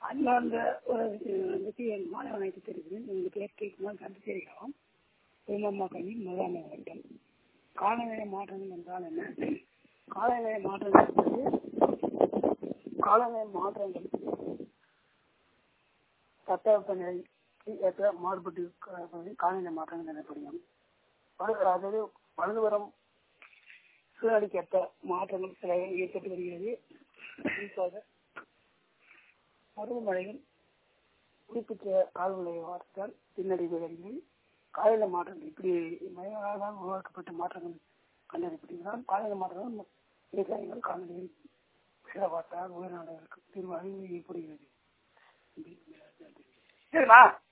அன்பார்ந்த உறவுக்கு என் மாலை வணக்கத்தை தெரிவிக்கிறேன் உங்களுக்கு கேட்குமாறு கருத்து தெரிவிக்கலாம் திருமம்மா கல்வி முதலாம் மாவட்டம் காலநிலை மாற்றங்கள் என்றால் என்ன காலநிலை மாற்றங்கள் என்பது காலநிலை மாற்றங்கள் தட்பவெப்பநிலைக்கு ஏற்ற மாறுபட்டு இருப்பது காலநிலை மாற்றங்கள் எனப்படும் அதாவது வளர்ந்து வரும் சூழலுக்கு ஏற்ற மாற்றங்கள் சில ஏற்பட்டு வருகிறது குறிப்பாக பருவமழைகள் குறிப்பிட்ட காலநிலை மாற்றத்தால் பின்னடைவு வருகிறது காலநிலை மாற்றங்கள் இப்படி மழைகளால் உருவாக்கப்பட்ட மாற்றங்கள் கண்டறியப்படுகிறால் காலநிலை மாற்றங்கள் விவசாயிகள் காலநிலையில் சிலவாட்டால் உயிரினங்களுக்கு தீர்வு அறிவு ஏற்படுகிறது சரிம்மா